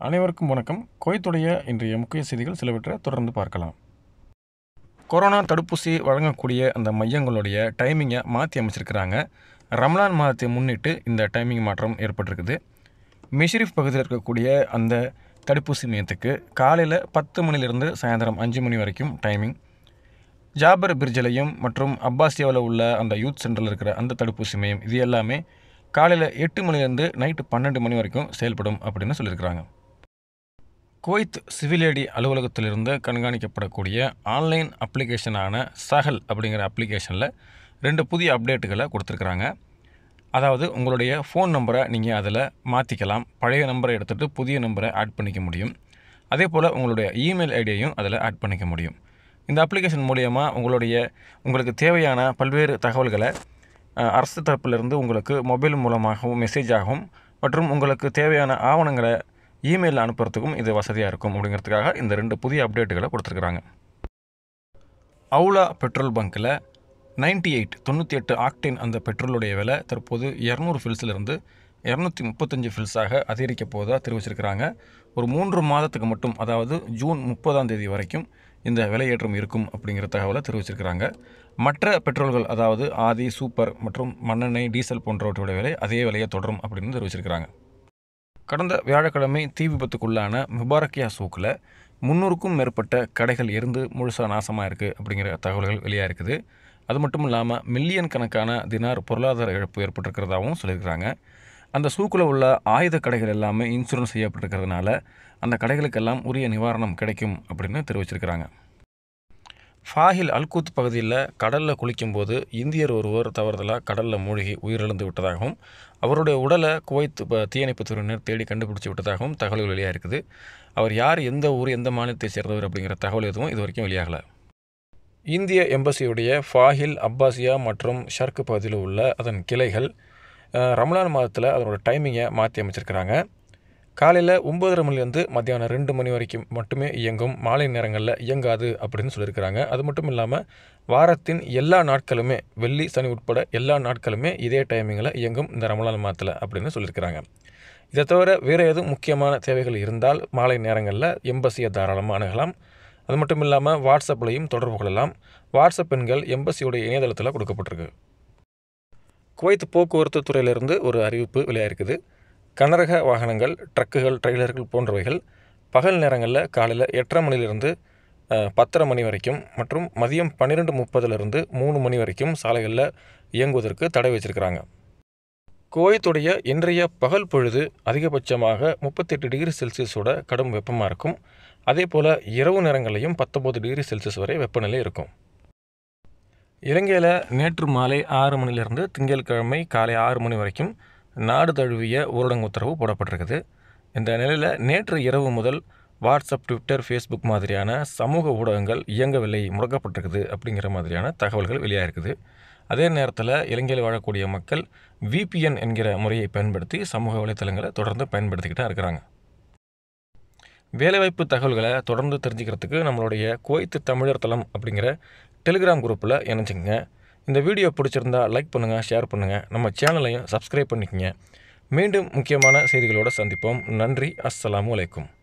அனைவருக்கும் வணக்கம் குவைத்துடைய இன்றைய முக்கிய செய்திகள் சிலவற்றை தொடர்ந்து பார்க்கலாம் கொரோனா தடுப்பூசி வழங்கக்கூடிய அந்த மையங்களுடைய டைமிங்கை மாற்றி அமைச்சிருக்கிறாங்க ரம்லான் மாதத்தை முன்னிட்டு இந்த டைமிங் மாற்றம் ஏற்பட்டிருக்குது மிஷ்ரிஃப் பகுதியில் இருக்கக்கூடிய அந்த தடுப்பூசி மையத்துக்கு காலையில் பத்து மணிலிருந்து சாயந்தரம் அஞ்சு மணி வரைக்கும் டைமிங் ஜாபர் பிர்ஜலையும் மற்றும் அப்பாசியாவில் உள்ள அந்த யூத் சென்டரில் இருக்கிற அந்த தடுப்பூசி மையம் இது எல்லாமே காலையில் எட்டு மணிலேருந்து நைட்டு பன்னெண்டு மணி வரைக்கும் செயல்படும் அப்படின்னு சொல்லியிருக்கிறாங்க குவைத் சிவிலேடி அலுவலகத்திலிருந்து கண்காணிக்கப்படக்கூடிய ஆன்லைன் அப்ளிகேஷனான சஹல் அப்படிங்கிற அப்ளிகேஷனில் ரெண்டு புதிய அப்டேட்டுகளை கொடுத்துருக்குறாங்க அதாவது உங்களுடைய ஃபோன் நம்பரை நீங்கள் அதில் மாற்றிக்கலாம் பழைய நம்பரை எடுத்துகிட்டு புதிய நம்பரை ஆட் பண்ணிக்க முடியும் அதே போல் உங்களுடைய இமெயில் ஐடியையும் அதில் ஆட் பண்ணிக்க முடியும் இந்த அப்ளிகேஷன் மூலியமாக உங்களுடைய உங்களுக்கு தேவையான பல்வேறு தகவல்களை அஹ், அரசு தரப்பிலிருந்து உங்களுக்கு மொபைல் மூலமாகவும் மெசேஜாகவும் மற்றும் உங்களுக்கு தேவையான ஆவணங்களை இமெயிலில் அனுப்புறதுக்கும் இது வசதியாக இருக்கும் அப்படிங்கிறதுக்காக இந்த ரெண்டு புதிய அப்டேட்டுகளை கொடுத்துருக்குறாங்க அவுலா பெட்ரோல் பங்க்கில் 98 எயிட் தொண்ணூற்றி எட்டு ஆக்டேன் அந்த பெட்ரோலுடைய விலை தற்போது இரநூறு ஃபில்ஸிலிருந்து இரநூத்தி முப்பத்தஞ்சு ஃபில்ஸாக அதிகரிக்க போவதாக தெரிவிச்சிருக்கிறாங்க ஒரு மூன்று மாதத்துக்கு மட்டும் அதாவது ஜூன் முப்பதாம் தேதி வரைக்கும் இந்த விலையேற்றம் இருக்கும் அப்படிங்கிற தகவலை தெரிவிச்சிருக்கிறாங்க மற்ற பெட்ரோல்கள் அதாவது ஆதி சூப்பர் மற்றும் மண்ணெண்ணெய் டீசல் போன்றவற்றோட விலை அதே விலையை தொடரும் அப்படின்னு தெரிவிச்சிருக்கிறாங்க கடந்த வியாழக்கிழமை தீ விபத்துக்குள்ளான முபாரக்கியா சூக்கில் முந்நூறுக்கும் மேற்பட்ட கடைகள் எரிந்து முழுசாக நாசமாக இருக்குது அப்படிங்கிற தகவல்கள் வெளியாக இருக்குது அது மட்டும் இல்லாமல் மில்லியன் கணக்கான தினார் பொருளாதார இழப்பு ஏற்பட்டிருக்கிறதாகவும் சொல்லியிருக்கிறாங்க அந்த சூக்கில் உள்ள ஆயுத கடைகள் எல்லாமே இன்சூரன்ஸ் செய்யப்பட்டிருக்கிறதுனால அந்த கடைகளுக்கெல்லாம் உரிய நிவாரணம் கிடைக்கும் அப்படின்னு தெரிவிச்சிருக்கிறாங்க ஃபாஹில் அல்கூத் பகுதியில் கடலில் குளிக்கும்போது இந்தியர் ஒருவர் தவறுதலாக கடலில் மூழ்கி உயிரிழந்து விட்டதாகவும் அவருடைய உடலை குவைத் ப- தீயணைப்புத் துறையினர் தேடி கண்டுபிடிச்சு விட்டதாகவும் தகவல்கள் வெளியாக இருக்குது அவர் யார் எந்த ஊர் எந்த மாநிலத்தை சேர்ந்தவர் அப்படிங்கிற தகவல் எதுவும் இது வரைக்கும் வெளியாகலை இந்திய எம்பசியுடைய ஃபாஹில் அப்பாசியா மற்றும் ஷர்க் பகுதியில் உள்ள அதன் கிளைகள் அஹ், ரமலான் மாதத்தில் அதனோட டைமிங்கை மாற்றி அமைச்சிருக்கிறாங்க காலையில் ஒம்பதரை மணிலேருந்து மத்தியானம் ரெண்டு மணி வரைக்கும் மட்டுமே இயங்கும் மாலை நேரங்களில் இயங்காது அப்படின்னு சொல்லியிருக்கிறாங்க அது மட்டும் இல்லாமல் வாரத்தின் எல்லா நாட்களுமே வெள்ளி சனி உட்பட எல்லா நாட்களுமே இதே டைமிங்கில் இயங்கும் இந்த ரமலான் மாதத்தில் அப்படின்னு சொல்லியிருக்கிறாங்க இதை தவிர வேறு எதுவும் முக்கியமான தேவைகள் இருந்தால் மாலை நேரங்களில் எம்பசியை தாராளமாக அணுகலாம் அது மட்டும் இல்லாமல் வாட்ஸ்அப்லையும் தொடர்பு கொள்ளலாம் வாட்ஸ்அப் எண்கள் எம்பசியோட இணையதளத்தில் கொடுக்கப்பட்டிருக்கு குவைத் போக்குவரத்து துறையிலிருந்து ஒரு அறிவிப்பு வெளியாயிருக்குது கனரக வாகனங்கள் ட்ரக்குகள் ட்ரெய்லர்கள் போன்றவைகள் பகல் நேரங்களில் காலையில் எட்டரை மணிலிருந்து அஹ், பத்தரை மணி வரைக்கும் மற்றும் மதியம் பன்னிரெண்டு முப்பதுலேருந்து மூணு மணி வரைக்கும் சாலைகளில் இயங்குவதற்கு தடை வச்சிருக்கிறாங்க குவைத்துடைய இன்றைய பகல் பொழுது அதிகபட்சமாக முப்பத்தெட்டு டிகிரி செல்சியஸோட கடும் வெப்பமாக இருக்கும் அதே போல் இரவு நேரங்களையும் பத்தொம்பது டிகிரி செல்சியஸ் வரை வெப்பநிலை இருக்கும் இலங்கையில் நேற்று மாலை ஆறு மணிலிருந்து திங்கட்கிழமை காலை ஆறு மணி வரைக்கும் நாடு தழுவிய ஊரடங்கு உத்தரவு போடப்பட்டிருக்குது இந்த நிலையில் நேற்று இரவு முதல் வாட்ஸ்அப் ட்விட்டர் ஃபேஸ்புக் மாதிரியான சமூக ஊடகங்கள் இயங்கவில்லை முடக்கப்பட்டிருக்குது அப்படிங்கிற மாதிரியான தகவல்கள் வெளியாகிருக்குது அதே நேரத்தில் இலங்கையில் வாழக்கூடிய மக்கள் விபிஎன் என்கிற முறையை பயன்படுத்தி சமூக வலைத்தளங்களை தொடர்ந்து பயன்படுத்திக்கிட்டு தான் இருக்கிறாங்க வேலைவாய்ப்பு தகவல்களை தொடர்ந்து தெரிஞ்சுக்கிறதுக்கு நம்மளுடைய குவைத்து தமிழர் தளம் அப்படிங்கிற டெலிகிராம் குரூப்பில் இணைஞ்சுங்க இந்த வீடியோ பிடிச்சிருந்தா லைக் பண்ணுங்கள் ஷேர் பண்ணுங்கள் நம்ம சேனலையும் சப்ஸ்கிரைப் பண்ணிக்கங்க மீண்டும் முக்கியமான செய்திகளோடு சந்திப்போம் நன்றி அஸ்ஸலாமு அலைக்கும்